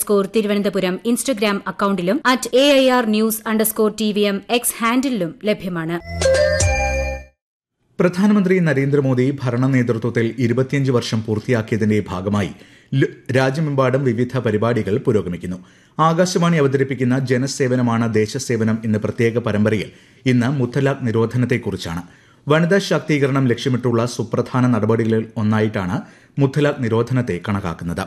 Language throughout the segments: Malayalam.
അണ്ടർസ്കോർ തിരുവനന്തപുരം ഇൻസ്റ്റഗ്രാം അക്കൌണ്ടിലും at A I R news underscore T V M X ഹാൻഡിലും ലഭ്യമാണ് പ്രധാനമന്ത്രി നരേന്ദ്രമോദി ഭരണ നേതൃത്വത്തിൽ ഇരുപത്തിയഞ്ച് വർഷം പൂർത്തിയാക്കിയതിന്റെ ഭാഗമായി ല- രാജ്യമെമ്പാടും വിവിധ പരിപാടികൾ പുരോഗമിക്കുന്നു ആകാശവാണി അവതരിപ്പിക്കുന്ന ജനസേവനമാണ് ദേശസേവനം എന്ന പ്രത്യേക പരമ്പരയിൽ ഇന്ന് മുത്തലാഖ് നിരോധനത്തെക്കുറിച്ചാണ് വനിതാ ശാക്തീകരണം ലക്ഷ്യമിട്ടുള്ള സുപ്രധാന നടപടികളിൽ ഒന്നായിട്ടാണ് മുത്തലാഖ് നിരോധനത്തെ കണക്കാക്കുന്നത്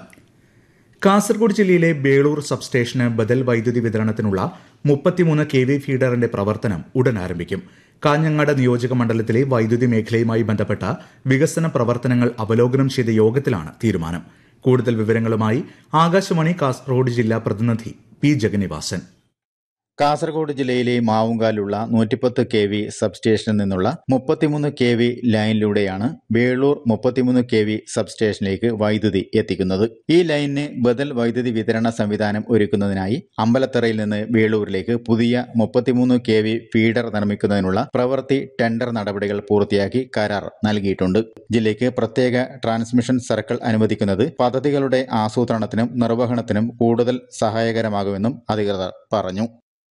കാസർഗോഡ് ജില്ലയിലെ ബേളൂർ സബ്സ്റ്റേഷന് ബദൽ വൈദ്യുതി വിതരണത്തിനുള്ള മുപ്പത്തിമൂന്ന് കെ വി ഫീഡറിന്റെ പ്രവർത്തനം ഉടൻ ആരംഭിക്കും കാഞ്ഞങ്ങാട് നിയോജക മണ്ഡലത്തിലെ വൈദ്യുതി മേഖലയുമായി ബന്ധപ്പെട്ട വികസന പ്രവർത്തനങ്ങൾ അവലോകനം ചെയ്ത യോഗത്തിലാണ് തീരുമാനം കൂടുതൽ വിവരങ്ങളുമായി ആകാശവാണി കാസർഗോഡ് ജില്ലാ പ്രതിനിധി പി ജഗന്നിവാസൻ കാസർഗോഡ് ജില്ലയിലെ മാവുങ്കാലുള്ള നൂറ്റിപ്പത്ത് കെ വി സബ്സ്റ്റേഷനിൽ നിന്നുള്ള മുപ്പത്തിമൂന്ന് കെ വി ലൈനിലൂടെയാണ് വേളൂർ മുപ്പത്തിമൂന്ന് കെ വി സബ്സ്റ്റേഷനിലേക്ക് വൈദ്യുതി എത്തിക്കുന്നത് ഈ ലൈനിന് ബദൽ വൈദ്യുതി വിതരണ സംവിധാനം ഒരുക്കുന്നതിനായി അമ്പലത്തറയിൽ നിന്ന് വേളൂരിലേക്ക് പുതിയ മുപ്പത്തിമൂന്ന് കെ വി ഫീഡർ നിർമ്മിക്കുന്നതിനുള്ള പ്രവൃത്തി ടെൻഡർ നടപടികൾ പൂർത്തിയാക്കി കരാർ നൽകിയിട്ടുണ്ട് ജില്ലയ്ക്ക് പ്രത്യേക ട്രാൻസ്മിഷൻ സർക്കിൾ അനുവദിക്കുന്നത് പദ്ധതികളുടെ ആസൂത്രണത്തിനും നിർവഹണത്തിനും കൂടുതൽ സഹായകരമാകുമെന്നും അധികൃതർ പറഞ്ഞു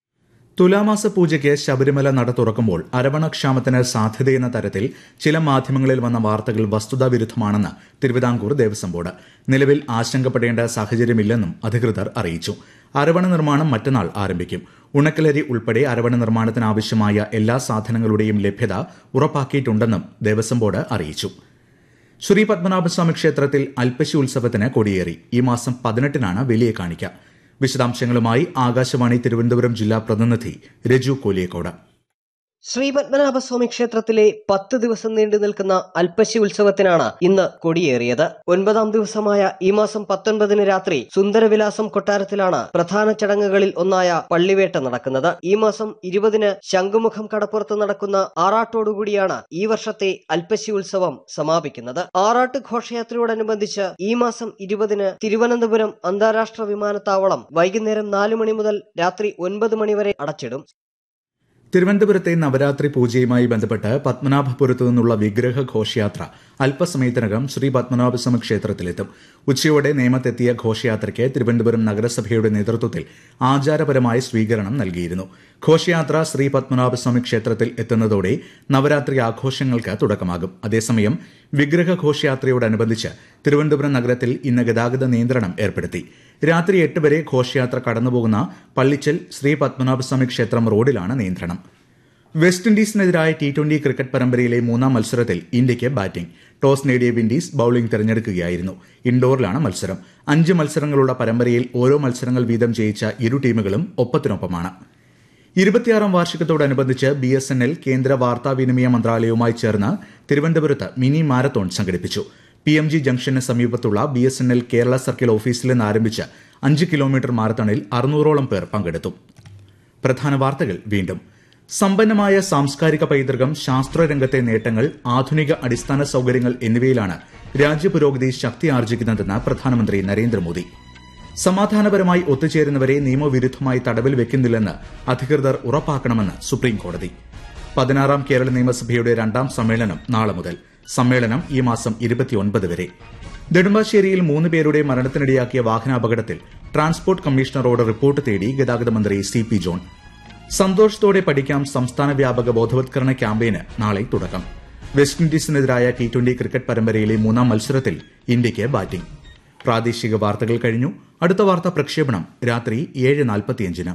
തുലാമാസ പൂജയ്ക്ക് ശബരിമല നട തുറക്കുമ്പോൾ അരവണക്ഷാമത്തിന് സാധ്യതയെന്ന തരത്തിൽ ചില മാധ്യമങ്ങളിൽ വന്ന വാർത്തകൾ വസ്തുതാവിരുദ്ധമാണെന്ന് തിരുവിതാംകൂർ ദേവസ്വം ബോർഡ് നിലവിൽ ആശങ്കപ്പെടേണ്ട സാഹചര്യമില്ലെന്നും അധികൃതർ അറിയിച്ചു അരവണ നിർമ്മാണം മറ്റന്നാൾ ആരംഭിക്കും ഉണക്കലരി ഉൾപ്പെടെ അരവണ നിർമ്മാണത്തിനാവശ്യമായ എല്ലാ സാധനങ്ങളുടെയും ലഭ്യത ഉറപ്പാക്കിയിട്ടുണ്ടെന്നും ദേവസ്വം ബോർഡ് അറിയിച്ചു ശ്രീ പത്മനാഭസ്വാമി ക്ഷേത്രത്തിൽ അൽപ്പശി ഉത്സവത്തിന് കൊടിയേറി ഈ മാസം പതിനെട്ടിനാണ് വലിയ കാണിക്ക വിശദാംശങ്ങളുമായി ആകാശവാണി തിരുവനന്തപുരം ജില്ലാ പ്രതിനിധി രജു കോലിയക്കോട് ശ്രീ പത്മനാഭസ്വാമി ക്ഷേത്രത്തിലെ പത്ത് ദിവസം നീണ്ടു നിൽക്കുന്ന അൽപ്പശി ഉത്സവത്തിനാണ് ഇന്ന് കൊടിയേറിയത് ഒൻപതാം ദിവസമായ ഈ മാസം പത്തൊൻപതിന് രാത്രി സുന്ദരവിലാസം കൊട്ടാരത്തിലാണ് പ്രധാന ചടങ്ങുകളിൽ ഒന്നായ പള്ളിവേട്ട നടക്കുന്നത് ഈ മാസം ഇരുപതിന് ശംഖുമുഖം കടപ്പുറത്ത് നടക്കുന്ന ആറാട്ടോടുകൂടിയാണ് ഈ വർഷത്തെ അൽപ്പശി ഉത്സവം സമാപിക്കുന്നത് ആറാട്ട് ഘോഷയാത്രയോടനുബന്ധിച്ച് ഈ മാസം ഇരുപതിന് തിരുവനന്തപുരം അന്താരാഷ്ട്ര വിമാനത്താവളം വൈകുന്നേരം നാലു മണി മുതൽ രാത്രി ഒൻപത് മണിവരെ അടച്ചിടും തിരുവനന്തപുരത്തെ നവരാത്രി പൂജയുമായി ബന്ധപ്പെട്ട് പത്മനാഭപുരത്തു നിന്നുള്ള വിഗ്രഹ ഘോഷയാത്ര അല്പസമയത്തിനകം ശ്രീ പത്മനാഭസ്വാമി ക്ഷേത്രത്തിലെത്തും ഉച്ചയോടെ നേമത്തെത്തിയ ഘോഷയാത്രയ്ക്ക് തിരുവനന്തപുരം നഗരസഭയുടെ നേതൃത്വത്തിൽ ആചാരപരമായ സ്വീകരണം നൽകിയിരുന്നു ഘോഷയാത്ര ശ്രീ പത്മനാഭസ്വാമി ക്ഷേത്രത്തിൽ എത്തുന്നതോടെ നവരാത്രി ആഘോഷങ്ങൾക്ക് തുടക്കമാകും അതേസമയം വിഗ്രഹ ഘോഷയാത്രയോടനുബന്ധിച്ച് തിരുവനന്തപുരം നഗരത്തിൽ ഇന്ന് ഗതാഗത നിയന്ത്രണം ഏർപ്പെടുത്തി രാത്രി എട്ട് വരെ ഘോഷയാത്ര കടന്നുപോകുന്ന പള്ളിച്ചൽ ശ്രീ പത്മനാഭസ്വാമി ക്ഷേത്രം റോഡിലാണ് നിയന്ത്രണം വെസ്റ്റ് ഇൻഡീസിനെതിരായ ടി ട്വന്റി ക്രിക്കറ്റ് പരമ്പരയിലെ മൂന്നാം മത്സരത്തിൽ ഇന്ത്യയ്ക്ക് ബാറ്റിംഗ് ടോസ് നേടിയ വിൻഡീസ് ബൌളിംഗ് തെരഞ്ഞെടുക്കുകയായിരുന്നു ഇൻഡോറിലാണ് മത്സരം അഞ്ച് മത്സരങ്ങളുള്ള പരമ്പരയിൽ ഓരോ മത്സരങ്ങൾ വീതം ജയിച്ച ഇരു ടീമുകളും ഒപ്പത്തിനൊപ്പമാണ് ഇരുപത്തിയാറാം വാർഷികത്തോടനുബന്ധിച്ച് ബി എസ് എൻ എൽ കേന്ദ്ര വാർത്താവിനിമയ മന്ത്രാലയവുമായി ചേർന്ന് തിരുവനന്തപുരത്ത് മിനി മാരത്തോൺ സംഘടിപ്പിച്ചു പി എം ജി ജംഗ്ഷന് സമീപത്തുള്ള B S N L Kerala circle ഓഫീസിൽ നിന്ന് ആരംഭിച്ച അഞ്ച് കിലോമീറ്റർ മാരത്തണിൽ അറുന്നൂറോളം പേർ പങ്കെടുത്തു പ്രധാന വാർത്തകൾ വീണ്ടും സമ്പന്നമായ സാംസ്കാരിക പൈതൃകം ശാസ്ത്രരംഗത്തെ നേട്ടങ്ങൾ ആധുനിക അടിസ്ഥാന സൌകര്യങ്ങൾ എന്നിവയിലാണ് രാജ്യപുരോഗതി ശക്തി ആർജിക്കുന്നതെന്ന് പ്രധാനമന്ത്രി നരേന്ദ്രമോദി സമാധാനപരമായി ഒത്തുചേരുന്നവരെ നിയമവിരുദ്ധമായി തടവിൽ വെക്കുന്നില്ലെന്ന് അധികൃതർ ഉറപ്പാക്കണമെന്ന് സുപ്രീം കോടതി പതിനാറാം കേരള നിയമസഭയുടെ രണ്ടാം സമ്മേളനം നാളെ മുതൽ സമ്മേളനം ഈ മാസം ഇരുപത്തിയൊൻപത് വരെ നെടുമ്പാശ്ശേരിയിൽ മൂന്ന് പേരുടെ മരണത്തിനിടയാക്കിയ വാഹനാപകടത്തിൽ ട്രാൻസ്പോർട്ട് കമ്മീഷണറോട് റിപ്പോർട്ട് തേടി ഗതാഗത മന്ത്രി സി പി ജോൺ സന്തോഷത്തോടെ പഠിക്കാം സംസ്ഥാന വ്യാപക ബോധവത്കരണ ക്യാമ്പയിന് നാളെ തുടക്കം വെസ്റ്റ് ഇൻഡീസിനെതിരായ ടി ട്വന്റി ക്രിക്കറ്റ് പരമ്പരയിലെ മൂന്നാം മത്സരത്തിൽ ഇന്ത്യയ്ക്ക് ബാറ്റിംഗ് പ്രാദേശിക വാർത്തകൾ കഴിഞ്ഞു അടുത്ത വാർത്താ പ്രക്ഷേപണം രാത്രി ഏഴ് നാൽപ്പത്തിയഞ്ചിന്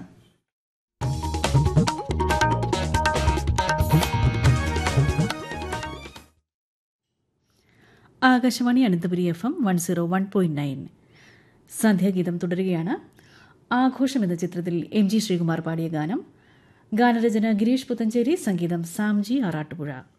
Akashvani Ananthapuri F M one zero one point nine സന്ധ്യാഗീതം തുടരുകയാണ് ആഘോഷം എന്ന ചിത്രത്തിൽ എം ജി ശ്രീകുമാർ പാടിയ ഗാനം ഗാനരചന ഗിരീഷ് പുത്തഞ്ചേരി സംഗീതം സാംജി ആറാട്ടുപുഴ